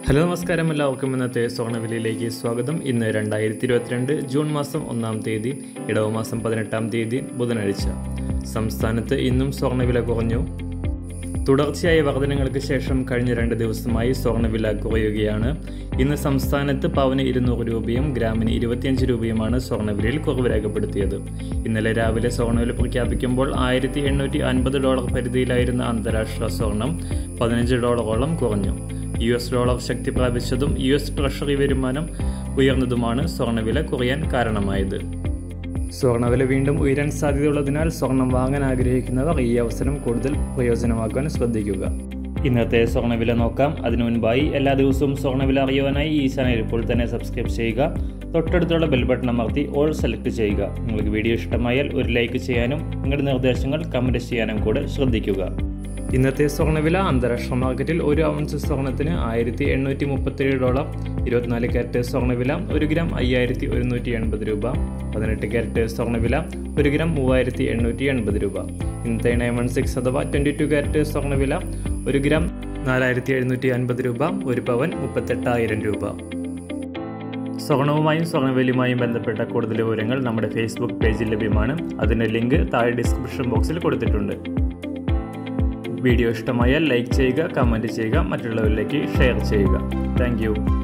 hello നമസ്കാരം എല്ലാവർക്കും ഇന്നത്തെ സ്വർണ്ണവിലയിലേക്ക് സ്വാഗതം ഇന്ന് രണ്ടായിരത്തി ഇരുപത്തിരണ്ട് ജൂൺ മാസം ഒന്നാം തീയതി ഇടവ മാസം പതിനെട്ടാം തീയതി ബുധനാഴ്ച സംസ്ഥാനത്ത് ഇന്നും സ്വർണ്ണവില കുറഞ്ഞു തുടർച്ചയായ വർധനങ്ങൾക്ക് ശേഷം കഴിഞ്ഞ രണ്ട് ദിവസമായി സ്വർണ്ണവില കുറയുകയാണ് ഇന്ന് സംസ്ഥാനത്ത് പവന് ഇരുന്നൂറ് രൂപയും ഗ്രാമിന് ഇരുപത്തിയഞ്ച് രൂപയുമാണ് സ്വർണ്ണവിലയിൽ കുറവ് രേഖപ്പെടുത്തിയത് ഇന്നലെ രാവിലെ സ്വർണ്ണവില പ്രഖ്യാപിക്കുമ്പോൾ ആയിരത്തി എണ്ണൂറ്റി അൻപത് ഡോളർ പരിധിയിലായിരുന്ന അന്താരാഷ്ട്ര സ്വർണം പതിനഞ്ച് ഡോളറോളം കുറഞ്ഞു യു എസ് ഡോളർ ശക്തി പ്രാപിച്ചതും യു എസ് ട്രഷറി വരുമാനം ഉയർന്നതുമാണ് സ്വർണ്ണവില കുറയാൻ കാരണമായത് സ്വർണ്ണവില വീണ്ടും ഉയരാൻ സാധ്യതയുള്ളതിനാൽ സ്വർണം വാങ്ങാൻ ആഗ്രഹിക്കുന്നവർ ഈ അവസരം കൂടുതൽ പ്രയോജനമാക്കാൻ ശ്രദ്ധിക്കുക ഇന്നത്തെ സ്വർണ്ണവില നോക്കാം അതിനു മുൻപായി എല്ലാ ദിവസവും സ്വർണ്ണവില അറിയുവാനായി ഈ ചാനൽ ഇപ്പോൾ തന്നെ സബ്സ്ക്രൈബ് ചെയ്യുക തൊട്ടടുത്തുള്ള ബെൽ ബട്ടൺ അമർത്തി ഓൾ സെലക്ട് ചെയ്യുക നിങ്ങൾക്ക് വീഡിയോ ഇഷ്ടമായാൽ ഒരു ലൈക്ക് ചെയ്യാനും നിങ്ങളുടെ നിർദ്ദേശങ്ങൾ കമൻറ്റ് ചെയ്യാനും കൂടെ ശ്രദ്ധിക്കുക ഇന്നത്തെ സ്വർണ്ണവില അന്താരാഷ്ട്ര മാർക്കറ്റിൽ ഒരു ഔൺസ് സ്വർണത്തിന് ആയിരത്തി എണ്ണൂറ്റി മുപ്പത്തേഴ് ഡോളർ ഇരുപത്തിനാല് ക്യാരറ്റ് സ്വർണ്ണവില ഒരു ഗ്രാം അയ്യായിരത്തി ഒരുന്നൂറ്റി എൺപത് രൂപ പതിനെട്ട് ക്യാരറ്റ് സ്വർണ്ണവില ഒരു ഗ്രാം മൂവായിരത്തി എണ്ണൂറ്റി എൺപത് രൂപ ഇന്നത്തെ നയൻ വൺ സിക്സ് അഥവാ ട്വൻറ്റി ടു ക്യാരറ്റ് സ്വർണ്ണവില ഒരു ഗ്രാം നാലായിരത്തി എഴുന്നൂറ്റി അൻപത് രൂപ ഒരു പവൻ മുപ്പത്തെട്ടായിരം രൂപ സ്വർണവുമായും സ്വർണ്ണവേലിയുമായും ബന്ധപ്പെട്ട കൂടുതൽ വിവരങ്ങൾ നമ്മുടെ ഫേസ്ബുക്ക് പേജിൽ ലഭ്യമാണ് അതിൻ്റെ ലിങ്ക് താഴെ ഡിസ്ക്രിപ്ഷൻ ബോക്സിൽ കൊടുത്തിട്ടുണ്ട് വീഡിയോ ഇഷ്ടമായാൽ ലൈക്ക് ചെയ്യുക കമൻറ്റ് ചെയ്യുക മറ്റുള്ളവരിലേക്ക് ഷെയർ ചെയ്യുക താങ്ക്